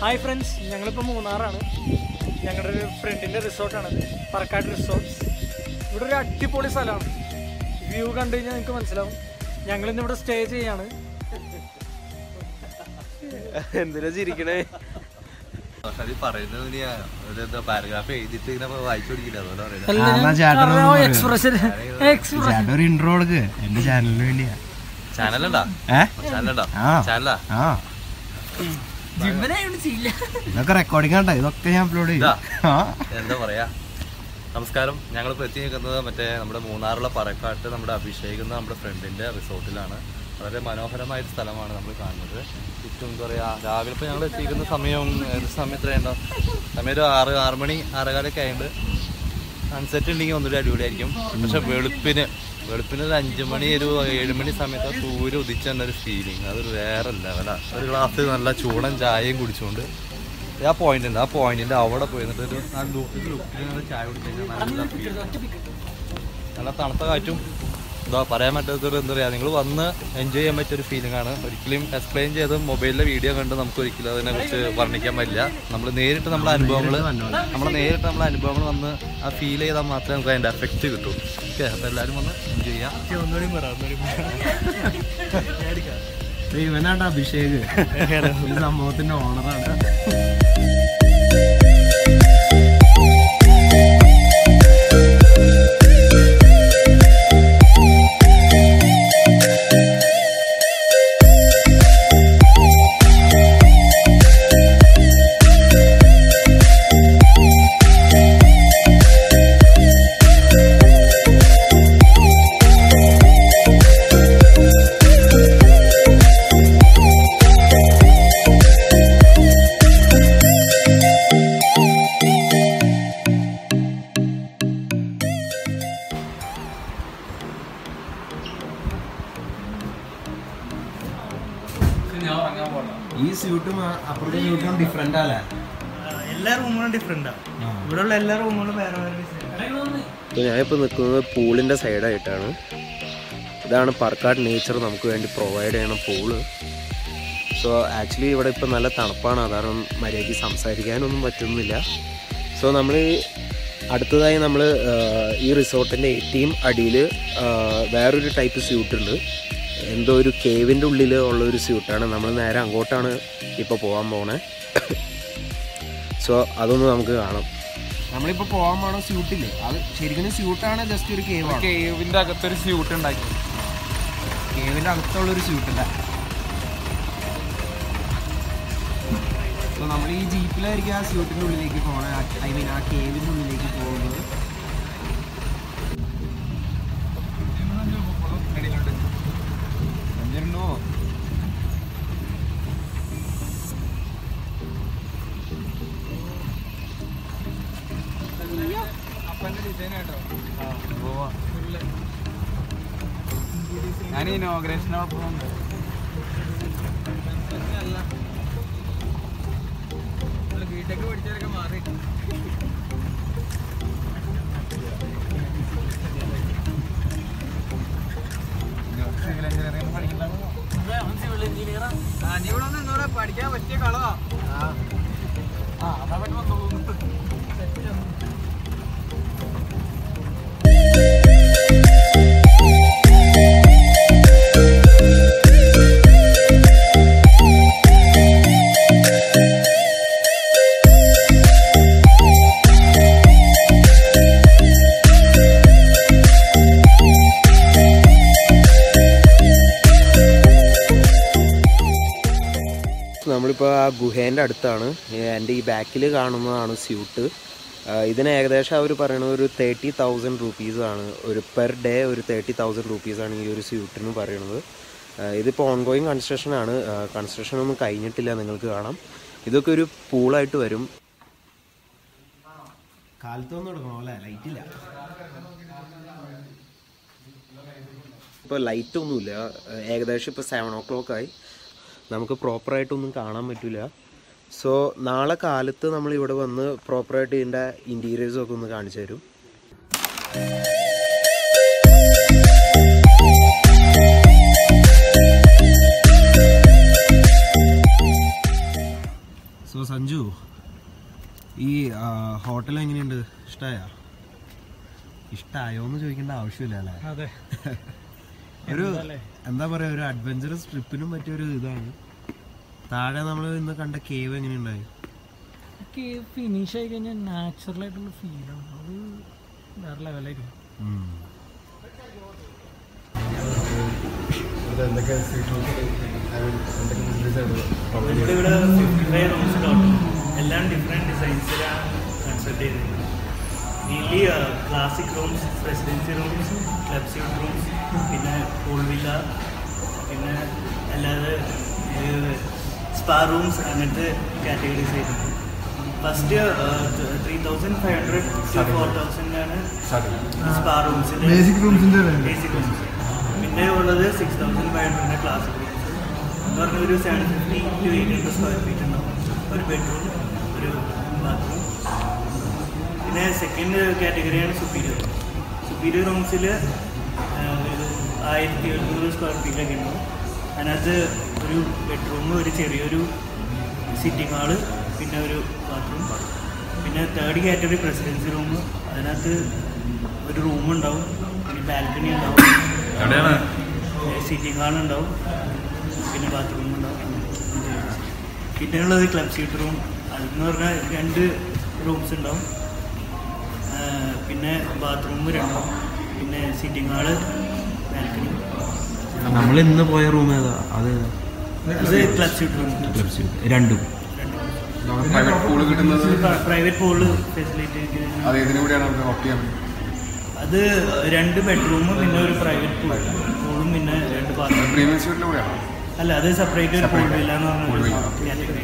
Hi friends ഞങ്ങളിപ്പോൾ മൂന്നാറാണ് ഞങ്ങളുടെ ഒരു ഫ്രണ്ടിൻ്റെ റിസോർട്ടാണത് പറക്കാട് റിസോർട്ട്സ് ഇവിടെ ഒരു അടിപൊളി സ്ഥലമാണ് വ്യൂ കണ്ടു കഴിഞ്ഞാൽ നിങ്ങൾക്ക് മനസ്സിലാവും ഞങ്ങളിന്ന് ഇവിടെ സ്റ്റേ ചെയ്യാണ് എന്തിനാ ചിരിക്കണേ അത് പറയുന്നത് ഇനി ഒരു എന്താ പാരഗ്രാഫ് എഴുതിയിട്ട് ഇങ്ങനെ വായിച്ചു കൊടുക്കില്ല അതുകൊണ്ട് പറയുന്നത് എക്സ്പ്രഷൻ എക്സ്പ്രഷൻ ചേട്ടൻ ഒരു ഇൻട്രോ കൊടുക്ക് എന്റെ ചാനലിന് വേണ്ടിയാ ചാനലുണ്ടാ ഏ ചാനലുണ്ടാ ആ. ചാനലാ ആ ജിമ്മനായോണ്ട് ചെയ്യില്ല ഇതൊക്കെ റെക്കോർഡിംഗ് ആണ്ട ഇതൊക്കെ ഞാൻ അപ്ലോഡ് ചെയ്യും ഇതാ. ആ എന്താ പറയാ നമസ്കാരം ഞങ്ങളിപ്പോൾ എത്തി നിൽക്കുന്നത് മറ്റേ നമ്മുടെ മൂന്നാറുള്ള പറക്കാട്ട് നമ്മുടെ അഭിഷേക് എന്ന നമ്മുടെ ഫ്രണ്ടിന്റെ റിസോർട്ടിലാണ് വളരെ മനോഹരമായ ഒരു സ്ഥലമാണ് നമ്മൾ കാണുന്നത് ചുറ്റും എന്താ പറയാ രാവിലെ ഇപ്പോൾ ഞങ്ങൾ എത്തിക്കുന്ന സമയം ഏത് സമയം എത്രയുണ്ടോ സമയം ഒരു ആറ് ആറ് മണി ആറേകാലൊക്കെ ആയിട്ട് സൺസെറ്റ് ഉണ്ടെങ്കിൽ ഒന്നുകൂടി അടിപൊളിയായിരിക്കും പക്ഷെ വെളുപ്പിന് വെളുപ്പിന് ഒരു അഞ്ച് മണി ഒരു ഏഴ് മണി സമയത്ത് ആ സൂര്യ ഉദിച്ച തന്നെ ഒരു ഫീലിംഗ് അതൊരു വേറെ ലെവലാണ് ഒരു ഗ്ലാസ് നല്ല ചൂടൻ ചായയും കുടിച്ചുകൊണ്ട് ആ പോയിന്റ് ഉണ്ട് ആ പോയിന്റിന്റെ അവിടെ പോയി എന്നിട്ട് ഒരു നല്ല ലുക്കിൽ ലുക്കിൽ ചായ കുടിച്ചു നല്ല feel. നല്ല തണുത്ത കാറ്റും എന്താ പറയാൻ പറ്റാത്തൊരു എന്താ പറയുക നിങ്ങൾ വന്ന് എൻജോയ് ചെയ്യാൻ പറ്റിയ ഒരു ഫീലിംഗ് ആണ് ഒരിക്കലും എക്സ്പ്ലെയിൻ ചെയ്ത് മൊബൈലിലെ വീഡിയോ കണ്ട് നമുക്ക് ഒരിക്കലും അതിനെ കുറിച്ച് വർണ്ണിക്കാൻ പറ്റില്ല നമ്മൾ നേരിട്ട് നമ്മളെ അനുഭവങ്ങൾ നമ്മൾ നേരിട്ട് നമ്മളെ അനുഭവങ്ങൾ വന്ന് ആ ഫീൽ ചെയ്താൽ മാത്രമേ നമുക്ക് അതിന്റെ എഫക്റ്റ് കിട്ടൂ ഓക്കെ അപ്പോൾ എല്ലാവരും വന്ന് എൻജോയ് ചെയ്യാം ഇവനാണ് അഭിഷേക് ഈ സംഭവത്തിന്റെ ഓണറാണ് ഈ സ്യൂട്ടും അപ്പുറത്തെ സ്യൂട്ടും ഡിഫറെന്റ് അല്ലേ എല്ലാ റൂമുകളും ഡിഫറെന്റാണ് ഇവിടെ ഉള്ള എല്ലാ റൂമുകളും വേറെ വേറെ ഡിസൈൻ അപ്പോൾ ഞാനിപ്പോൾ നിൽക്കുന്നത് പൂളിൻ്റെ സൈഡായിട്ടാണ് ഇതാണ് പാർക്കാട് നേച്ചർ നമുക്ക് വേണ്ടി പ്രൊവൈഡ് ചെയ്യണ പൂള് സോ ആക്ച്വലി ഇവിടെ ഇപ്പോൾ നല്ല തണുപ്പാണ് കാരണം മര്യാദയ്ക്ക് സംസാരിക്കാനൊന്നും പറ്റുന്നില്ല സോ നമ്മൾ അടുത്തതായി നമ്മൾ ഈ റിസോർട്ടിൻ്റെ ഏറ്റവും അടിയിൽ വേറൊരു ടൈപ്പ് സ്യൂട്ട് ഉണ്ട് എന്തോ ഒരു കേവിൻ്റെ ഉള്ളിൽ ഉള്ള ഒരു സ്യൂട്ടാണ് നമ്മൾ നേരെ അങ്ങോട്ടാണ് ഇപ്പോൾ പോകാൻ പോണേ സോ അതൊന്ന് നമുക്ക് കാണാം നമ്മളിപ്പോൾ പോകാൻ പോണ സ്യൂട്ടില്ലേ അത് ശരിക്കും സ്യൂട്ടാണ് ജസ്റ്റ് ഒരു കേവ് ആണ് കേവിന്റെ അകത്തൊരു സ്യൂട്ട് ഉണ്ടാക്കി കേവിൻ്റെ അകത്തുള്ള ഒരു സ്യൂട്ടല്ല അപ്പോൾ നമ്മൾ ഈ ജീപ്പിലായിരിക്കും ആ സ്യൂട്ടിൻ്റെ ഉള്ളിലേക്ക് പോകണേ ഐ മീൻ ആ കേവിൻ്റെ ഉള്ളിലേക്ക് പോകുന്നത് ഞാൻ ഇനോഗ്രേഷനൊപ്പം വീട്ടൊക്കെ പഠിച്ചവരൊക്കെ മാറി സിവിൽ എഞ്ചിനീയറിംഗ് പഠിക്കുന്നത് ഇവിടെ ഒന്ന് എന്താ പറയാ പഠിക്കാൻ പറ്റിയ കളവാ ആ അതാ പറ്റുമ്പോ തോന്നുന്നു നമ്മളിപ്പോൾ ആ ഗുഹേൻ്റെ അടുത്താണ് എൻ്റെ ഈ ബാക്കിൽ കാണുന്നതാണ് സ്യൂട്ട് ഇതിന് ഏകദേശം അവർ പറയുന്നത് ഒരു തേർട്ടി തൗസൻഡ് റുപ്പീസാണ് ഒരു പെർ ഡേ ഒരു തേർട്ടി തൗസൻഡ് റുപ്പീസാണ് ഈ ഒരു സ്യൂട്ടിന് പറയുന്നത് ആ, ഇതിപ്പോൾ ഓൺഗോയിങ് കൺസ്ട്രക്ഷൻ ആണ് കൺസ്ട്രക്ഷൻ ഒന്നും കഴിഞ്ഞിട്ടില്ല നിങ്ങൾക്ക് കാണാം ഇതൊക്കെ ഒരു പൂളായിട്ട് വരും കാലത്തൊന്നും എടുക്കണോ അല്ലേ ലൈറ്റില്ല ഇപ്പോൾ ലൈറ്റ് ഒന്നുമില്ല ഏകദേശം ഇപ്പോൾ സെവൻ ഓ ക്ലോക്ക് ആയി നമുക്ക് പ്രോപ്പറായിട്ടൊന്നും കാണാൻ പറ്റില്ല സോ നാളെ കാലത്ത് നമ്മൾ ഇവിടെ വന്ന് പ്രോപ്പറായിട്ട് ഇതിൻ്റെ ഇൻറ്റീരിയേഴ്സും ഒക്കെ ഒന്ന് കാണിച്ചു തരും സോ സഞ്ജു ഈ ഹോട്ടൽ എങ്ങനെയുണ്ട് ഇഷ്ടമായോ ഇഷ്ടമായോ എന്ന് ചോദിക്കേണ്ട ആവശ്യമില്ല അല്ലേ അതെ ഒരു എന്താ പറയാ ഒരു അഡ്വഞ്ചറസ് ട്രിപ്പിനും പറ്റിയ ഒരു ഇതാണ് താഴെ നമ്മൾ ഇന്ന് കണ്ട കേവ് എങ്ങനെയുണ്ടായി ഫിനിഷ് ആയി കഴിഞ്ഞാൽ നാച്ചുറൽ ആയിട്ടുള്ള ഫീലാണ് അത് വേറെ ലെവലായിരിക്കും ഉം. ഇവിടെ ഇവിടെ ഫിഫ്റ്റി ഫൈവ് റൂംസ് ടോട്ടൽ എല്ലാം ഡിഫറെൻറ്റ് ഡിസൈൻസിലാണ് കൺസെപ്റ്റ് ചെയ്തിരിക്കുന്നത് mainly classic rooms residency rooms club suite rooms പിന്നെ പൂൾ വില്ല പിന്നെ അല്ലാതെ സ്പാ റൂംസ് അങ്ങനത്തെ കാറ്റഗറീസ് ചെയ്തിട്ടുണ്ട് first three thousand five hundred to four തൗസൻഡാണ് സ്പാ റൂംസിൻ്റെ ബേസിക് റൂംസിൻ്റെ ബേസിക് റൂംസ് പിന്നെ ഉള്ളത് സിക്സ് തൗസൻഡ് ഫൈവ് ഹൺഡ്രഡിൻ്റെ ക്ലാസിക് റൂംസ് എന്ന് പറഞ്ഞ ഒരു seven fifty to eight hundred square feet ഉണ്ടാവും ഒരു ബെഡ്റൂം ഒരു ബാത്റൂം പിന്നെ സെക്കൻഡ് കാറ്റഗറിയാണ് സുപ്പീരിയർ സുപ്പീരിയർ റൂംസിൽ ഒരു ആയിരത്തി എഴുന്നൂറ് സ്ക്വയർ ഫീറ്റൊക്കെ ഉണ്ടാവും അതിനകത്ത് ഒരു ബെഡ്റൂം ഒരു ചെറിയൊരു സിറ്റിംഗ് ഹാള് പിന്നെ ഒരു ബാത്റൂം പിന്നെ തേർഡ് കാറ്റഗറി പ്രസിഡൻസി റൂം അതിനകത്ത് ഒരു റൂം ഉണ്ടാവും പിന്നെ ബാൽക്കണി ഉണ്ടാവും സിറ്റിംഗ് ഹാൾ ഉണ്ടാവും പിന്നെ ബാത്റൂം ഉണ്ടാവും പിന്നെ ഉള്ളത് ക്ലബ് സീറ്റ് റൂം അതെന്ന് പറഞ്ഞാൽ രണ്ട് റൂംസ് ഉണ്ടാവും ആ, പിന്നെ ബാത്റൂം രണ്ടാവും പിന്നെ സിറ്റിംഗ് ഹാള് ബാൽക്കണി നമ്മൾ ഇന്ന് പോയ റൂം ഏതാ അത് അത് ക്ലബ് സീറ്റ് റൂം രണ്ടും പ്രൈവറ്റ് പൂള് കിട്ടുന്നത് പ്രൈവറ്റ് പൂള് ഫെസിലിറ്റി അത് ഏതിനു കൂടിയാണ് നമുക്ക് ഓപ്റ്റ് ചെയ്യാൻ പറ്റും അത് രണ്ട് ബെഡ്റൂമും പിന്നെ ഒരു പ്രൈവറ്റ് പൂളും പിന്നെ രണ്ട് ബാത്റൂം പ്രീമിയം സ്യൂട്ടിൽ കൂടിയാണ് അല്ല അത് സെപ്പറേറ്റ് ഒരു പൂൾ Separate. വില്ല എന്ന് Pool പറഞ്ഞ villa. കാറ്റഗറി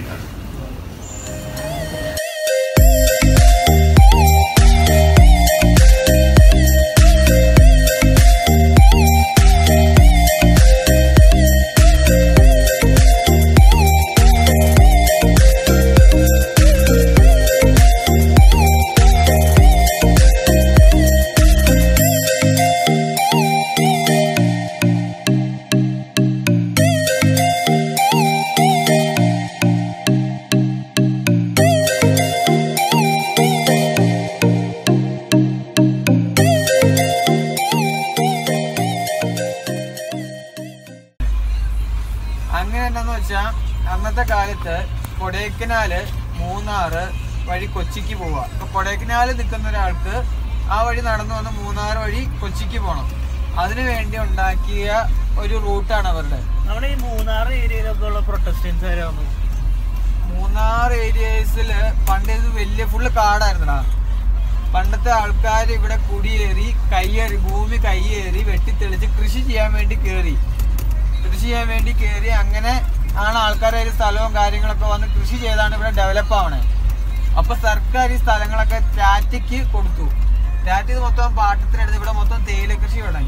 അങ്ങനെ എന്താന്ന് വെച്ചാ അന്നത്തെ കാലത്ത് കൊടൈക്കനാല് മൂന്നാറ് വഴി കൊച്ചിക്ക് പോവാ ഇപ്പൊ കൊടൈക്കനാല് നിൽക്കുന്ന ഒരാൾക്ക് ആ വഴി നടന്നു വന്ന് മൂന്നാർ വഴി കൊച്ചിക്ക് പോകണം അതിനു വേണ്ടി ഉണ്ടാക്കിയ ഒരു റൂട്ടാണ് അവരുടെ നമ്മുടെ ഈ മൂന്നാർ ഏരിയയിലൊക്കെ ഉള്ള പ്രൊട്ടസ്റ്റൻസ് ആരാവുന്നു മൂന്നാർ ഏരിയസില് പണ്ട് ഇത് വലിയ ഫുള്ള് കാടായിരുന്നടാ പണ്ടത്തെ ആൾക്കാർ ഇവിടെ കുടിയേറി കയ്യേറി ഭൂമി കയ്യേറി വെട്ടിത്തെളിച്ച് കൃഷി ചെയ്യാൻ വേണ്ടി കയറി കൃഷി ചെയ്യാൻ വേണ്ടി കയറി അങ്ങനെ ആണ് ആൾക്കാരെ ഒരു സ്ഥലവും കാര്യങ്ങളൊക്കെ വന്ന് കൃഷി ചെയ്താണ് ഇവിടെ ഡെവലപ്പ് ആവണേ അപ്പൊ സർക്കാർ ഈ സ്ഥലങ്ങളൊക്കെ ടാറ്റയ്ക്ക് കൊടുത്തു ടാറ്റ ഇത് മൊത്തം പാട്ടത്തിനെടുത്ത് ഇവിടെ മൊത്തം തേയില കൃഷി തുടങ്ങി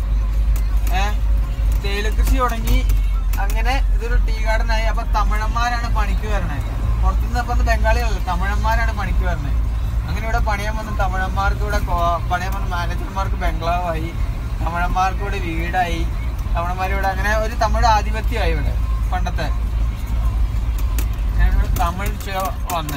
ഏഹ് തേയില കൃഷി തുടങ്ങി അങ്ങനെ ഇതൊരു ടീ ഗാർഡൻ ആയി അപ്പൊ തമിഴന്മാരാണ് പണിക്ക് വരണേ പുറത്തുനിന്ന് അപ്പൊ ഇത് ബംഗാളികളല്ല തമിഴന്മാരാണ് പണിക്ക് വരണേ അങ്ങനെ ഇവിടെ പണിയാൻ വന്ന തമിഴന്മാർക്ക് ഇവിടെ കോ- പണിയാൻ വന്ന മാനേജർമാർക്ക് ബംഗ്ലാവായി തമിഴന്മാർക്ക് ഇവിടെ വീടായി തമിഴന്മാർ ഇവിടെ അങ്ങനെ ഒരു തമിഴ് ആധിപത്യമായി ഇവിടെ പണ്ടത്തെ അങ്ങനെ ഇവിടെ തമിഴ് ചെ- വന്നേ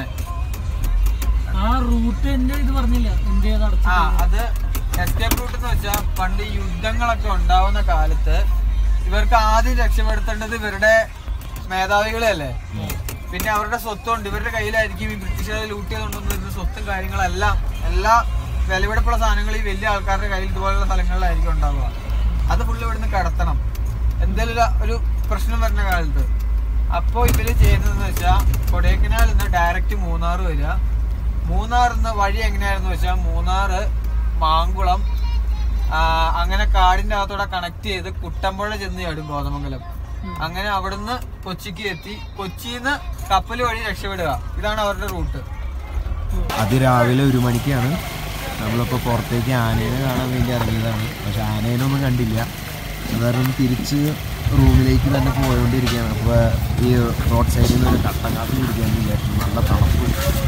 ആ റൂട്ട് എന്റെ ഇത് പറഞ്ഞില്ല എന്റെ ആ അത് എസ്കേപ്പ് റൂട്ട് എന്ന് വെച്ചാൽ പണ്ട് ഈ യുദ്ധങ്ങളൊക്കെ ഉണ്ടാവുന്ന കാലത്ത് ഇവർക്ക് ആദ്യം രക്ഷപ്പെടുത്തേണ്ടത് ഇവരുടെ മേധാവികളെയല്ലേ പിന്നെ അവരുടെ സ്വത്തുണ്ട് ഇവരുടെ കയ്യിലായിരിക്കും ഈ ബ്രിട്ടീഷുകാർ ലൂട്ട് ചെയ്തുകൊണ്ടുവന്നിരുന്ന സ്വത്തും കാര്യങ്ങളെല്ലാം എല്ലാ വിലപിടിപ്പുള്ള സാധനങ്ങൾ ഈ വലിയ ആൾക്കാരുടെ കയ്യിൽ ഇതുപോലുള്ള സ്ഥലങ്ങളിലായിരിക്കും ഉണ്ടാവുക അത് ഫുള്ള് ഇവിടുന്ന് കടത്തണം എന്തെങ്കിലും ഒരു- ഒരു പ്രശ്നം വരുന്ന കാലത്ത് അപ്പോൾ ഇവര് ചെയ്യുന്നതെന്ന് വെച്ചാൽ കൊടൈക്കനാലിൽ നിന്ന് ഡയറക്റ്റ് മൂന്നാർ വരിക മൂന്നാറിൽ നിന്ന് വഴി എങ്ങനെയായിരുന്നു വെച്ചാൽ മൂന്നാറ് മാങ്കുളം ആ, അങ്ങനെ കാടിന്റെ അകത്തോടെ കണക്ട് ചെയ്ത് കുട്ടമ്പുഴ ചെന്ന് ചാടും കോതമംഗലം അങ്ങനെ അവിടുന്ന് കൊച്ചിക്ക് എത്തി കൊച്ചിന്ന് കപ്പൽ വഴി രക്ഷപ്പെടുക ഇതാണ് അവരുടെ റൂട്ട് അതിരാവിലെ ഒരു മണിക്കാണ് നമ്മളിപ്പോൾ പുറത്തേക്ക് ആനേനെ കാണാൻ വേണ്ടി ഇറങ്ങിയതാണ് പക്ഷെ ആനേനൊന്നും കണ്ടില്ല അതാരണം തിരിച്ച് റൂമിലേക്ക് തന്നെ പോയോണ്ടിരിക്കുകയാണ് അപ്പോൾ ഈ റോഡ് സൈഡിൽ നിന്ന് ഒരു കട്ടൻ കാപ്പി കുടിക്കാമെന്ന് വിചാരിച്ചു നല്ല തണുപ്പ്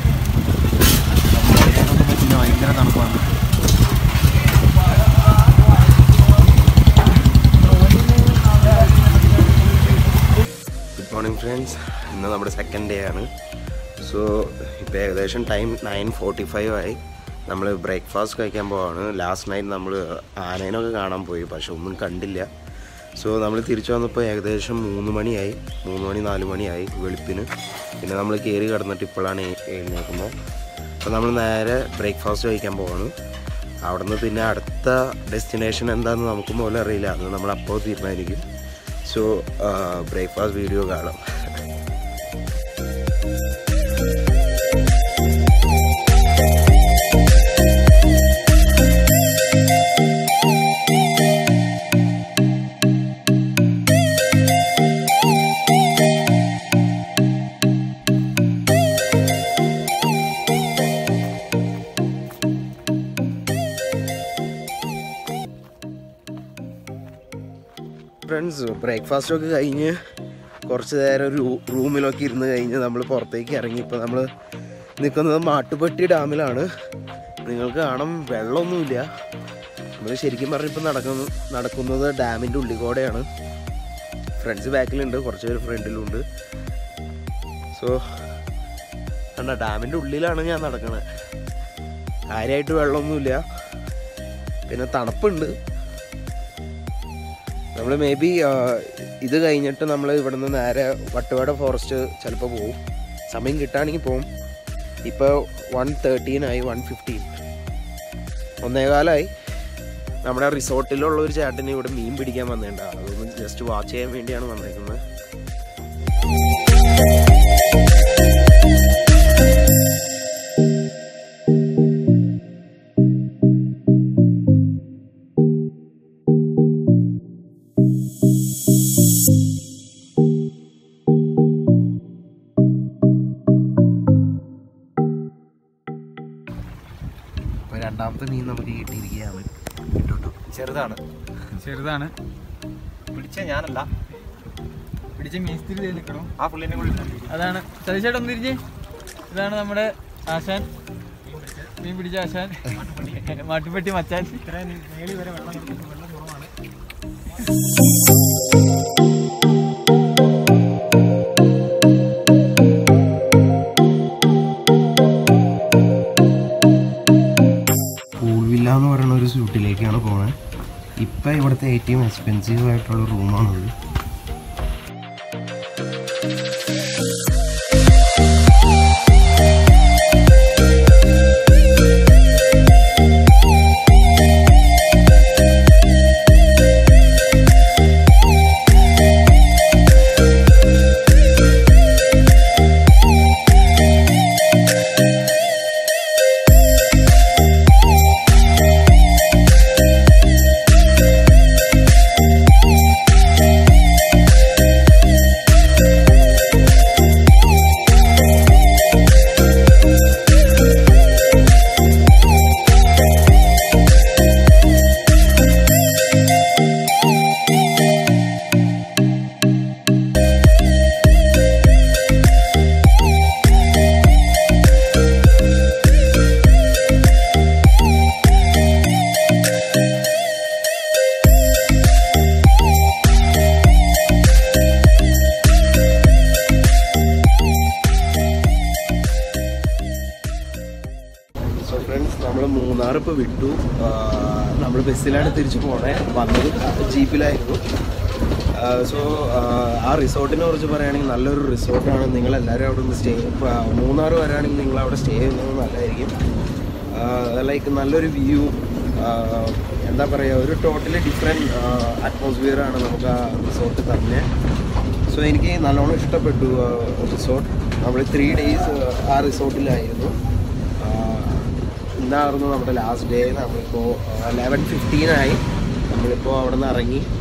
കഴിക്കാനൊന്നും പറ്റില്ല ഭയങ്കര തണുപ്പാണ് ഗുഡ് മോർണിംഗ് ഫ്രണ്ട്സ് ഇന്ന് നമ്മുടെ സെക്കൻഡ് ഡേ ആണ് സോ ഇപ്പോൾ ഏകദേശം ടൈം നയൻ ഫോർട്ടി ഫൈവ് ആയി നമ്മൾ ബ്രേക്ക്ഫാസ്റ്റ് കഴിക്കാൻ പോവാണ് ലാസ്റ്റ് നൈറ്റ് നമ്മൾ ആനേനൊക്കെ കാണാൻ പോയി പക്ഷെ ഒന്നും കണ്ടില്ല സോ നമ്മൾ തിരിച്ചു വന്നപ്പോൾ ഏകദേശം മൂന്ന് മണിയായി മൂന്ന് മണി നാല് മണിയായി വെളുപ്പിന് പിന്നെ നമ്മൾ കയറി കിടന്നിട്ട് ഇപ്പോഴാണ് എ- എഴുന്നേക്കുന്നത് അപ്പോൾ നമ്മൾ നേരെ ബ്രേക്ക്ഫാസ്റ്റ് കഴിക്കാൻ പോവാണ് അവിടുന്ന് പിന്നെ അടുത്ത ഡെസ്റ്റിനേഷൻ എന്താണെന്ന് നമുക്ക് പോലും അറിയില്ല അത് നമ്മൾ അപ്പോൾ തീരുമാനിക്കും സോ ബ്രേക്ക്ഫാസ്റ്റ് വീഡിയോ കാണാം ഫ്രണ്ട്സ് ബ്രേക്ക്ഫാസ്റ്റ് ഒക്കെ കഴിഞ്ഞ് കുറച്ച് നേരം ഒരു റൂമിലൊക്കെ ഇരുന്ന് കഴിഞ്ഞ് നമ്മൾ പുറത്തേക്ക് ഇറങ്ങി ഇപ്പോൾ നമ്മൾ നിൽക്കുന്നത് മാട്ടുപ്പെട്ടി ഡാമിലാണ് നിങ്ങൾക്ക് കാണാം വെള്ളമൊന്നുമില്ല നമ്മൾ ശരിക്കും പറഞ്ഞിപ്പോൾ നടക്കുന്നു നടക്കുന്നത് ഡാമിൻ്റെ ഉള്ളിൽ കൂടെയാണ് ഫ്രണ്ട്സ് ബാക്കിലുണ്ട് കുറച്ച് പേര് ഫ്രണ്ടിലുണ്ട് സോ കണ്ട ഡാമിൻ്റെ ഉള്ളിലാണ് ഞാൻ നടക്കുന്നത് കാര്യമായിട്ട് വെള്ളമൊന്നുമില്ല പിന്നെ തണുപ്പുണ്ട് നമ്മൾ മേ ബി ഇത് കഴിഞ്ഞിട്ട് നമ്മൾ ഇവിടുന്ന് നേരെ വട്ടുവാട ഫോറസ്റ്റ് ചിലപ്പോൾ പോവും സമയം കിട്ടുകയാണെങ്കിൽ പോവും ഇപ്പോൾ വൺ തേർട്ടീനായി വൺ ഫിഫ്റ്റീൻ ഒന്നേകാലായി നമ്മുടെ റിസോർട്ടിലുള്ള ഒരു ചേട്ടന് ഇവിടെ മീൻ പിടിക്കാൻ വന്നിട്ടുണ്ട് അതൊന്ന് ജസ്റ്റ് വാച്ച് ചെയ്യാൻ വേണ്ടിയാണ് വന്നേക്കുന്നത് അപ്പോൾ രണ്ടാമത്തെ മീൻ നമുക്ക് കിട്ടിയിരിക്കുകയാണ് കിട്ടുട്ടോ ചെറുതാണ് ചെറുതാണ് പിടിച്ച ഞാനല്ല പിടിച്ച മീസ്തിരി നിൽക്കണം ആ പുള്ളിനെ കൂടി അതാണ് സതീശേട്ടൻ ഒന്ന് തിരിഞ്ഞ് ഇതാണ് നമ്മുടെ ആശാൻ മീൻ പിടിച്ച ആശാൻ മാട്ടുപ്പെട്ടി മച്ചാൻ മേളി വരെ വെള്ളം വെള്ളം കുറവാണ് പൂൾ വില്ല എന്ന് പറയുന്ന ഒരു സ്യൂട്ടിലേക്കാണ് പോണത് ഇപ്പം ഇവിടുത്തെ ഏറ്റവും എക്സ്പെൻസീവ് ആയിട്ടുള്ള റൂമാണത് സോ ഫ്രണ്ട്സ് നമ്മൾ മൂന്നാർ ഇപ്പോൾ വിട്ടു നമ്മൾ ബസ്സിലാണ് തിരിച്ചു പോണേ വന്നത് ജീപ്പിലായിരുന്നു സോ ആ റിസോർട്ടിനെ കുറിച്ച് പറയുകയാണെങ്കിൽ നല്ലൊരു റിസോർട്ടാണ് നിങ്ങളെല്ലാവരും അവിടെ നിന്ന് സ്റ്റേ മൂന്നാർ വരാണെങ്കിൽ നിങ്ങൾ അവിടെ സ്റ്റേ ചെയ്യുന്നത് നല്ലതായിരിക്കും ലൈക്ക് നല്ലൊരു വ്യൂ എന്താ പറയുക ഒരു ടോട്ടലി ഡിഫറെൻറ്റ് അറ്റ്മോസ്ഫിയർ ആണ് നമുക്ക് ആ റിസോർട്ട് തന്നെ സോ എനിക്ക് നല്ലോണം ഇഷ്ടപ്പെട്ടു റിസോർട്ട് നമ്മൾ ത്രീ ഡേയ്സ് ആ റിസോർട്ടിലായിരുന്നു ആഹ് ഇന്നായിരുന്നു നമ്മുടെ ലാസ്റ്റ് ഡേ നമ്മളിപ്പോൾ ലെവൻ ഫിഫ്റ്റീനായി നമ്മളിപ്പോൾ അവിടെ നിന്ന് ഇറങ്ങി